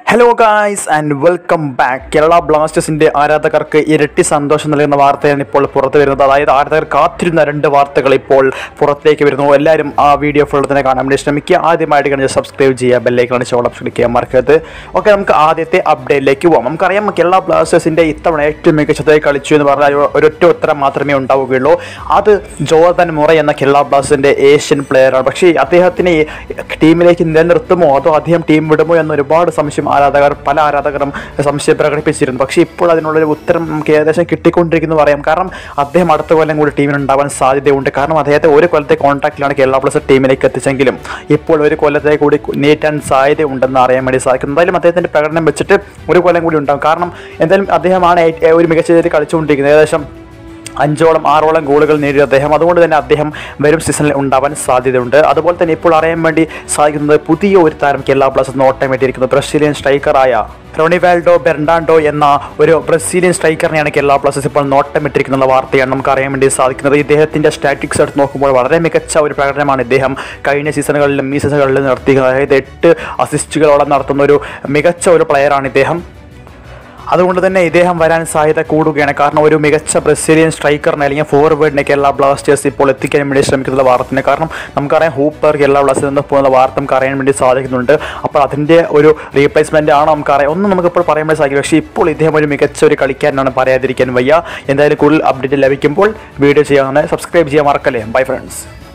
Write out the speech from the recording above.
hello guys and welcome back Kerala ബ്ലാസ്റ്റേഴ്സിന്റെ ആരാധകർക്ക് ഇരട്ടി സന്തോഷം നൽകുന്ന വാർത്തയാണ് ഇപ്പോൾ പുറത്തു വരുന്നത് അതായത് ആരാധകർ കാത്തിരുന്ന രണ്ട് വാർത്തകൾ ഇപ്പോൾ പുറത്തേക്ക് വരുന്നു എല്ലാവരും ആ വീഡിയോ ഫുൾ തന്നെ കാണാൻ വേണ്ടി ശ്രമിക്കുക ആദ്യമായിട്ട് കഴിഞ്ഞാൽ സബ്സ്ക്രൈബ് ചെയ്യുക ബെല്ലൈക്കാണ് ചോളം ക്ലിക്ക് മറക്കരുത് ഓക്കെ നമുക്ക് ആദ്യത്തെ അപ്ഡേറ്റിലേക്ക് പോകാം നമുക്കറിയാം കേരള ബ്ലാസ്റ്റേഴ്സിന്റെ ഇത്തവണ ഏറ്റവും മികച്ചതായി കളിച്ചു എന്ന് പറഞ്ഞാൽ ഒരൊറ്റ ഉത്തരം മാത്രമേ ഉണ്ടാവുകയുള്ളൂ അത് ജോർദൻ മുറ എന്ന കേരള ബ്ലാസ്റ്റേഴ്സിന്റെ ഏഷ്യൻ പ്ലെയറാണ് പക്ഷേ അദ്ദേഹത്തിനെ ടീമിലേക്ക് നിലനിർത്തുമോ അതോ അദ്ദേഹം ടീം വിടുമോ എന്ന ഒരുപാട് സംശയം ആരാധകർ പല ആരാധകരും സംശയം പ്രകടിപ്പിച്ചിരുന്നു പക്ഷേ ഇപ്പോൾ അതിനുള്ളൊരു ഉത്തരം നമുക്ക് ഏകദേശം കിട്ടിക്കൊണ്ടിരിക്കുന്നു പറയാം കാരണം അദ്ദേഹം അടുത്ത കൊല്ലം കൂടി ടീമിന് ഉണ്ടാവാൻ സാധ്യതയുണ്ട് കാരണം അദ്ദേഹത്തെ ഒരു കൊല്ലത്തെ കോൺട്രാക്റ്റിലാണ് കേരള പ്ലസ് ടീമിലേക്ക് എത്തിച്ചെങ്കിലും ഇപ്പോൾ ഒരു കൊല്ലത്തെ കൂടി നീട്ടാൻ സാധ്യതയുണ്ടെന്ന് അറിയാൻ വേണ്ടി സാധിക്കും എന്തായാലും അദ്ദേഹത്തിൻ്റെ പ്രകടനം വെച്ചിട്ട് ഒരു കൊല്ലം കൂടി ഉണ്ടാകും കാരണം എന്തായാലും അദ്ദേഹമാണ് ഏ- ഒരു മികച്ച രീതിയിൽ കളിച്ചുകൊണ്ടിരിക്കുന്നത് ഏകദേശം അഞ്ചോളം ആറോളം ഗോളുകൾ നേടിയ അദ്ദേഹം അതുകൊണ്ട് തന്നെ അദ്ദേഹം വരും സീസണിൽ ഉണ്ടാവാൻ സാധ്യതയുണ്ട് അതുപോലെ തന്നെ ഇപ്പോൾ അറിയാൻ വേണ്ടി സാധിക്കുന്നത് പുതിയ ഒരു താരം കേരള ബ്ലാസ്റ്റേഴ്സ് നോട്ടമിട്ടിരിക്കുന്നത് ബ്രസീലിയൻ സ്ട്രൈക്കറായ റോണിവാൽഡോ ബെർണാണ്ടോ എന്ന ഒരു ബ്രസീലിയൻ സ്ട്രൈക്കറിനെയാണ് കേരള ബ്ലാസ്റ്റേഴ്സ് ഇപ്പോൾ നോട്ടമിട്ടിരിക്കുന്ന വാർത്തയാണ് നമുക്ക് അറിയാൻ വേണ്ടി സാധിക്കുന്നത് ഇദ്ദേഹത്തിൻ്റെ സ്റ്റാറ്റിക്സ് എടുത്ത് നോക്കുമ്പോൾ വളരെ മികച്ച ഒരു പ്രകടനമാണ് ഇദ്ദേഹം കഴിഞ്ഞ സീസണുകളിലും ഈ സീസണുകളിലും നടത്തിയത് അതായത് എട്ട് അസിസ്റ്റുകളോളം നടത്തുന്ന ഒരു മികച്ച ഒരു പ്ലെയറാണ് ഇദ്ദേഹം അതുകൊണ്ട് തന്നെ ഇദ്ദേഹം വരാൻ സാധ്യത കൂടുകയാണ് കാരണം ഒരു മികച്ച ബ്രസീലിയൻ സ്ട്രൈക്കറിനെ അല്ലെങ്കിൽ ഫോർവേഡിനെ കേരള ബ്ലാസ്റ്റേഴ്സ് ഇപ്പോൾ എത്തിക്കാൻ വേണ്ടി ശ്രമിക്കുന്ന വാർത്തയാണ് കാരണം നമുക്കറിയാം ഹൂപ്പർ കേരള ബ്ലാസ്റ്റേഴ്സ് നിന്ന് പോകുന്ന വാർത്ത നമുക്ക് അറിയാൻ വേണ്ടി സാധിക്കുന്നുണ്ട് അപ്പോൾ അതിൻ്റെ ഒരു റീപ്ലേസ്മെൻ്റ് ആണോ നമുക്കറിയാം ഒന്നും നമുക്കിപ്പോൾ പറയാൻ വേണ്ടി സാധിക്കും പക്ഷേ ഇപ്പോൾ ഇദ്ദേഹം ഒരു മികച്ച ഒരു കളിക്കാരനാണ് പറയാതിരിക്കാൻ വയ്യ എന്തായാലും കൂടുതൽ അപ്ഡേറ്റ് ലഭിക്കുമ്പോൾ വീഡിയോ ചെയ്യാൻ സബ്സ്ക്രൈബ് ചെയ്യാൻ മറക്കല്ലേ ബൈ ഫ്രണ്ട്സ്